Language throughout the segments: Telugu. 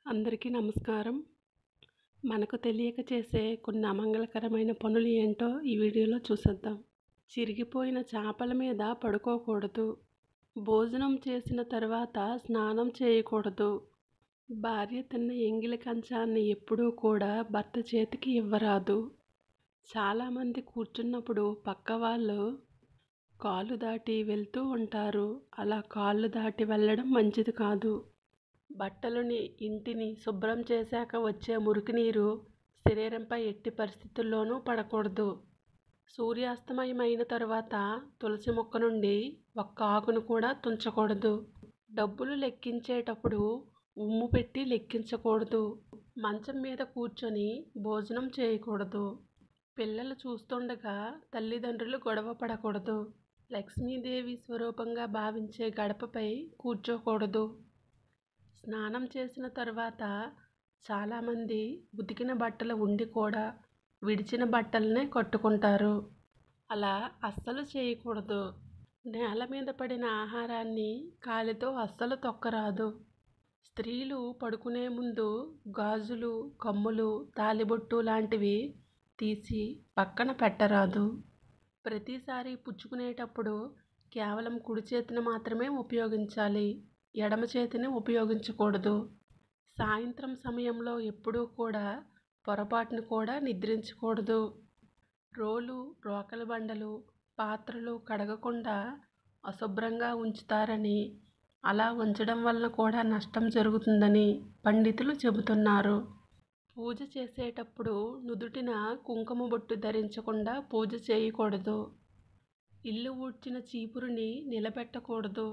అందరికీ నమస్కారం మనకు తెలియక చేసే కొన్ని అమంగళకరమైన పనులు ఏంటో ఈ వీడియోలో చూసేద్దాం చిరిగిపోయిన చేపల మీద పడుకోకూడదు భోజనం చేసిన తర్వాత స్నానం చేయకూడదు భార్య తిన్న ఎంగిలి కంచాన్ని ఎప్పుడూ కూడా భర్త చేతికి ఇవ్వరాదు చాలామంది కూర్చున్నప్పుడు పక్క వాళ్ళు కాళ్ళు దాటి వెళ్తూ ఉంటారు అలా కాళ్ళు దాటి వెళ్ళడం మంచిది కాదు బట్టలని ఇంటిని శుభ్రం చేశాక వచ్చే మురికి నీరు శరీరంపై ఎట్టి పరిస్థితుల్లోనూ పడకూడదు సూర్యాస్తమయం అయిన తర్వాత తులసి మొక్క నుండి ఒక్క ఆకును కూడా తుంచకూడదు డబ్బులు లెక్కించేటప్పుడు ఉమ్ము పెట్టి లెక్కించకూడదు మంచం మీద కూర్చొని భోజనం చేయకూడదు పిల్లలు చూస్తుండగా తల్లిదండ్రులు గొడవ పడకూడదు లక్ష్మీదేవి స్వరూపంగా భావించే గడపపై కూర్చోకూడదు స్నానం చేసిన తర్వాత చాలామంది ఉతికిన బట్టలు ఉండి కూడా విడిచిన బట్టలనే కట్టుకుంటారు అలా అస్సలు చేయకూడదు నేల మీద పడిన ఆహారాన్ని కాలితో అస్సలు తొక్కరాదు స్త్రీలు పడుకునే ముందు గాజులు కమ్ములు తాలిబొట్టు లాంటివి తీసి పక్కన పెట్టరాదు ప్రతిసారి పుచ్చుకునేటప్పుడు కేవలం కుడి చేతిని మాత్రమే ఉపయోగించాలి ఎడమ చేతిని ఉపయోగించకూడదు సాయంత్రం సమయంలో ఎప్పుడూ కూడా పొరపాటును కూడా నిద్రించకూడదు రోలు రోకల బండలు పాత్రలు కడగకుండా అశుభ్రంగా ఉంచుతారని అలా ఉంచడం వలన కూడా నష్టం జరుగుతుందని పండితులు చెబుతున్నారు పూజ చేసేటప్పుడు నుదుటిన కుంకుమ బొట్టు ధరించకుండా పూజ చేయకూడదు ఇల్లు ఊడ్చిన చీపురుని నిలబెట్టకూడదు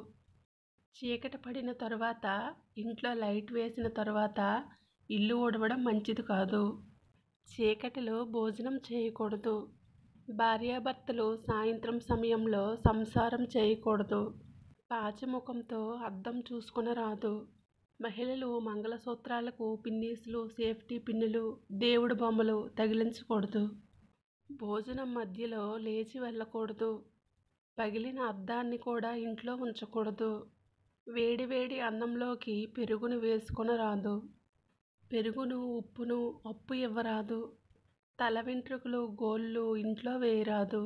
చీకటి పడిన తర్వాత ఇంట్లో లైట్ వేసిన తర్వాత ఇల్లు ఊడవడం మంచిది కాదు చీకటిలో భోజనం చేయకూడదు భార్యాభర్తలు సాయంత్రం సమయంలో సంసారం చేయకూడదు పాచిముఖంతో అద్దం చూసుకుని రాదు మహిళలు మంగళసూత్రాలకు పిన్నీసులు సేఫ్టీ పిన్నులు దేవుడి బొమ్మలు తగిలించకూడదు భోజనం మధ్యలో లేచి వెళ్ళకూడదు పగిలిన అద్దాన్ని కూడా ఇంట్లో ఉంచకూడదు వేడి వేడి అన్నంలోకి పెరుగును వేసుకొని రాదు పెరుగును ఉప్పును అప్పు ఇవ్వరాదు తల వెంట్రుకలు గోళ్ళు ఇంట్లో వేయరాదు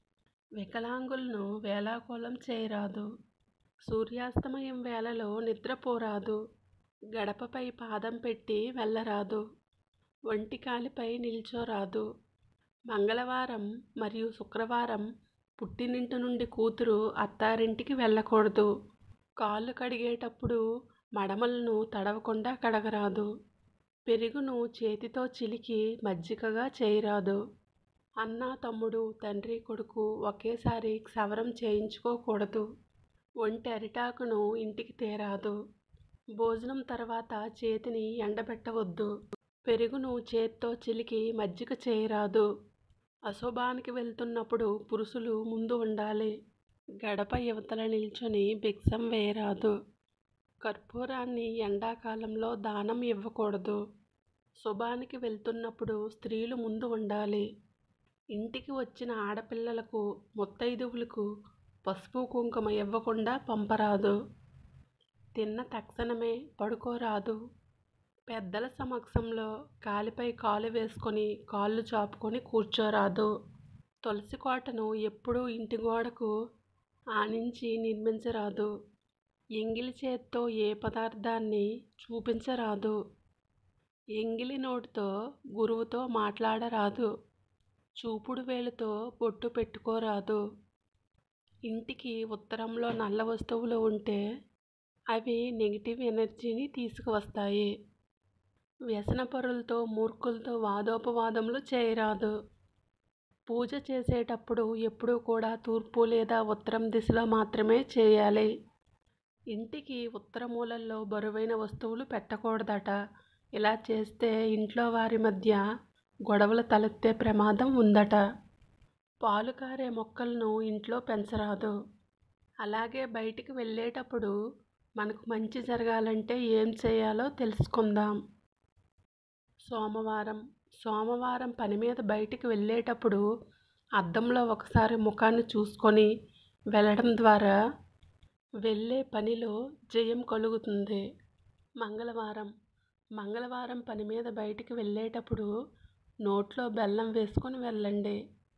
వికలాంగులను వేలాకోలం చేయరాదు సూర్యాస్తమయం వేళలో నిద్రపోరాదు గడపపై పాదం పెట్టి వెళ్ళరాదు ఒంటి కాలిపై నిల్చోరాదు మంగళవారం మరియు శుక్రవారం పుట్టినింటి నుండి కూతురు అత్తారింటికి వెళ్ళకూడదు కాళ్ళు కడిగేటప్పుడు మడమలను తడవకుండా కడగరాదు పెరుగును చేతితో చిలికి మజ్జిగగా చేయరాదు అన్న తమ్ముడు తండ్రి కొడుకు ఒకేసారి క్షవరం చేయించుకోకూడదు ఒంటి అరిటాకును ఇంటికి తేరాదు భోజనం తర్వాత చేతిని ఎండబెట్టవద్దు పెరుగును చేత్తో చిలికి మజ్జిగ చేయరాదు అశుభానికి వెళ్తున్నప్పుడు పురుషులు ముందు ఉండాలి గడప యువతల నిల్చొని భిక్షం వేయరాదు కర్పూరాన్ని ఎండాకాలంలో దానం ఇవ్వకూడదు శుభానికి వెళ్తున్నప్పుడు స్త్రీలు ముందు ఉండాలి ఇంటికి వచ్చిన ఆడపిల్లలకు ముత్తైదువులకు పసుపు కుంకుమ ఇవ్వకుండా పంపరాదు తిన్న తక్షణమే పడుకోరాదు పెద్దల సమక్షంలో కాలిపై కాలు వేసుకొని కాళ్ళు చాపుకొని కూర్చోరాదు తులసి కోటను ఎప్పుడూ ఇంటి గోడకు ఆనించి నిర్మించరాదు ఎంగిలి చేత్తో ఏ పదార్థాన్ని చూపించరాదు ఎంగిలి నోటితో గురువుతో మాట్లాడరాదు చూపుడు వేలుతో బొట్టు పెట్టుకోరాదు ఇంటికి ఉత్తరంలో నల్ల వస్తువులు ఉంటే అవి నెగిటివ్ ఎనర్జీని తీసుకువస్తాయి వ్యసనపరులతో మూర్ఖులతో వాదోపవాదములు చేయరాదు పూజ చేసేటప్పుడు ఎప్పుడూ కూడా తూర్పు లేదా ఉత్తరం దిశలో మాత్రమే చేయాలి ఇంటికి ఉత్తర మూలల్లో బరువైన వస్తువులు పెట్టకూడదట ఇలా చేస్తే ఇంట్లో వారి మధ్య గొడవలు తలెత్తే ప్రమాదం ఉందట పాలు కారే మొక్కలను ఇంట్లో పెంచరాదు అలాగే బయటికి వెళ్ళేటప్పుడు మనకు మంచి జరగాలంటే ఏం చేయాలో తెలుసుకుందాం సోమవారం సోమవారం పని మీద బయటికి వెళ్ళేటప్పుడు అద్దంలో ఒకసారి ముఖాన్ని చూసుకొని వెళ్ళడం ద్వారా వెళ్ళే పనిలో జయం కలుగుతుంది మంగళవారం మంగళవారం పని మీద బయటికి వెళ్ళేటప్పుడు నోట్లో బెల్లం వేసుకొని వెళ్ళండి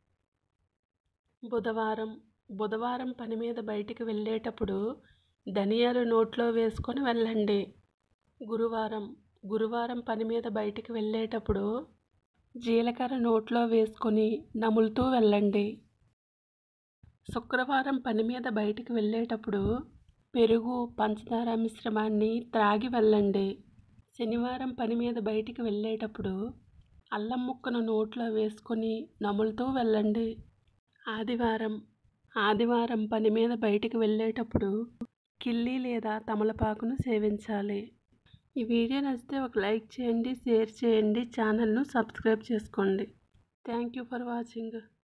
బుధవారం బుధవారం పని మీద బయటికి వెళ్ళేటప్పుడు ధనియాలు నోట్లో వేసుకొని వెళ్ళండి గురువారం గురువారం పని మీద బయటికి వెళ్ళేటప్పుడు జీలకర్ర నోట్లో వేసుకొని నములుతూ వెళ్ళండి శుక్రవారం పని మీద బయటికి వెళ్ళేటప్పుడు పెరుగు పంచదార మిశ్రమాన్ని త్రాగి వెళ్ళండి శనివారం పని మీద బయటికి వెళ్ళేటప్పుడు అల్లం ముక్కను నోట్లో వేసుకొని నములుతూ వెళ్ళండి ఆదివారం ఆదివారం పని మీద బయటికి వెళ్ళేటప్పుడు కిల్లి లేదా తమలపాకును సేవించాలి ఈ వీడియో నచ్చితే ఒక లైక్ చేయండి షేర్ చేయండి ఛానల్ను సబ్స్క్రైబ్ చేసుకోండి థ్యాంక్ యూ ఫర్ వాచింగ్